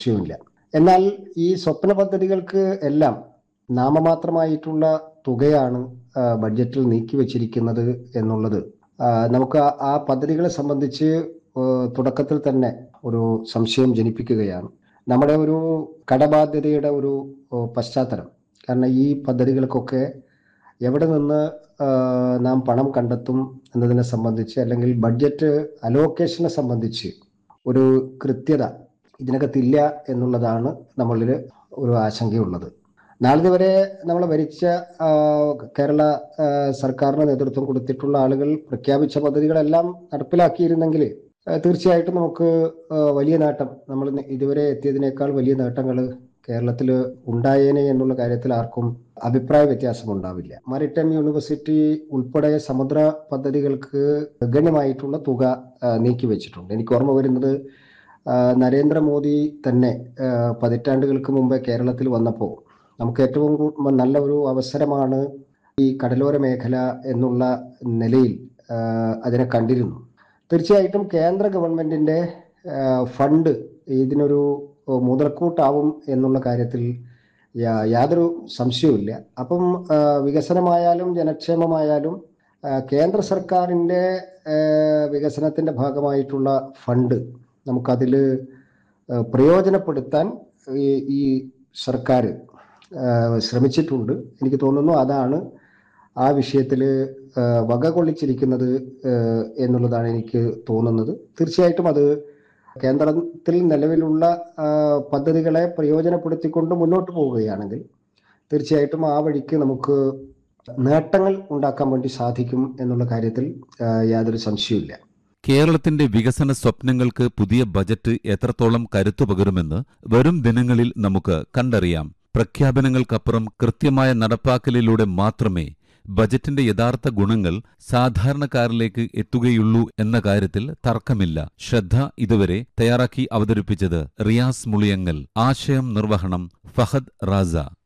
വിഷയമില്ല എന്നാൽ ഈ സ്വപ്ന പദ്ധതികൾക്ക് എല്ലാം നാമമാത്രമായിട്ടുള്ള തുകയാണ് ആ, ബഡ്ജറ്റിൽ നീക്കിവെച്ചിരിക്കുന്നത് എന്നുള്ളത് ആ, നമുക്ക് ആ- ആ പദ്ധതികളെ സംബന്ധിച്ച് ആ, തുടക്കത്തിൽ തന്നെ ഒരു സംശയം ജനിപ്പിക്കുകയാണ് നമ്മുടെ ഒരു കടബാധ്യതയുടെ ഒരു ഓ, പശ്ചാത്തലം കാരണം ഈ പദ്ധതികൾക്കൊക്കെ എവിടെ നിന്ന് ആ, നാം പണം കണ്ടെത്തും എന്നതിനെ സംബന്ധിച്ച് അല്ലെങ്കിൽ ബഡ്ജറ്റ് അലോക്കേഷനെ സംബന്ധിച്ച് ഒരു കൃത്യത ഇതിനകത്തില്ല എന്നുള്ളതാണ് നമ്മളിൽ ഒരു ആശങ്കയുള്ളത് നാളിത് വരെ നമ്മൾ ഭരിച്ച ആ, കേരള ആ, സർക്കാരിന് നേതൃത്വം കൊടുത്തിട്ടുള്ള ആളുകൾ പ്രഖ്യാപിച്ച പദ്ധതികളെല്ലാം നടപ്പിലാക്കിയിരുന്നെങ്കിൽ ആ, തീർച്ചയായിട്ടും നമുക്ക് ആ, വലിയ നേട്ടം നമ്മൾ ഇതുവരെ എത്തിയതിനേക്കാൾ വലിയ നേട്ടങ്ങൾ കേരളത്തിൽ ഉണ്ടായേനെ എന്നുള്ള കാര്യത്തിൽ ആർക്കും അഭിപ്രായ വ്യത്യാസം ഉണ്ടാവില്ല മാരിടൈം യൂണിവേഴ്സിറ്റി ഉൾപ്പെടെ സമുദ്ര പദ്ധതികൾക്ക് ഗണ്യമായിട്ടുള്ള തുക ആ, നീക്കിവെച്ചിട്ടുണ്ട് എനിക്ക് ഓർമ്മ വരുന്നത് ആ, നരേന്ദ്രമോദി തന്നെ ആ, പതിറ്റാണ്ടുകൾക്ക് മുമ്പേ കേരളത്തിൽ വന്നപ്പോൾ നമുക്ക് ഏറ്റവും കൂ- നല്ല ഒരു അവസരമാണ് ഈ കടലോര മേഖല എന്നുള്ള നിലയിൽ ആ, അതിനെ കണ്ടിരുന്നു തീർച്ചയായിട്ടും കേന്ദ്ര ഗവൺമെന്റിന്റെ ആ, ഫണ്ട് ഇതിനൊരു മുതൽക്കൂട്ടാവും എന്നുള്ള കാര്യത്തിൽ യാ- യാതൊരു സംശയവുമില്ല അപ്പം ആ, വികസനമായാലും ജനക്ഷേമമായാലും ആ, കേന്ദ്ര സർക്കാരിന്റെ ആ, വികസനത്തിന്റെ ഭാഗമായിട്ടുള്ള ഫണ്ട് നമുക്കതിൽ പ്രയോജനപ്പെടുത്താൻ ഈ ഈ സർക്കാർ ശ്രമിച്ചിട്ടുണ്ട് എനിക്ക് തോന്നുന്നു അതാണ് ആ വിഷയത്തിൽ വക കൊള്ളിച്ചിരിക്കുന്നത് ആ, എന്നുള്ളതാണ് എനിക്ക് തോന്നുന്നത് തീർച്ചയായിട്ടും അത് കേന്ദ്രത്തിൽ നിലവിലുള്ള ആ, പദ്ധതികളെ പ്രയോജനപ്പെടുത്തിക്കൊണ്ട് മുന്നോട്ട് പോവുകയാണെങ്കിൽ തീർച്ചയായിട്ടും ആ വഴിക്ക് നമുക്ക് നേട്ടങ്ങൾ ഉണ്ടാക്കാൻ വേണ്ടി സാധിക്കും എന്നുള്ള കാര്യത്തിൽ ആ, യാതൊരു സംശയവുമില്ല കേരളത്തിന്റെ വികസന സ്വപ്നങ്ങൾക്ക് പുതിയ ബജറ്റ് എത്രത്തോളം കരുത്തു പകരുമെന്ന് വരും ദിനങ്ങളിൽ നമുക്ക് കണ്ടറിയാം പ്രഖ്യാപനങ്ങൾക്കപ്പുറം കൃത്യമായ നടപ്പാക്കലിലൂടെ മാത്രമേ ബജറ്റിന്റെ യഥാർത്ഥ ഗുണങ്ങൾ സാധാരണക്കാരിലേക്ക് എത്തുകയുള്ളൂ എന്ന കാര്യത്തിൽ തർക്കമില്ല ശ്രദ്ധ ഇതുവരെ തയ്യാറാക്കി അവതരിപ്പിച്ചത് റിയാസ് മുളിയങ്ങൽ ആശയം നിർവഹണം ഫഹദ് റാസ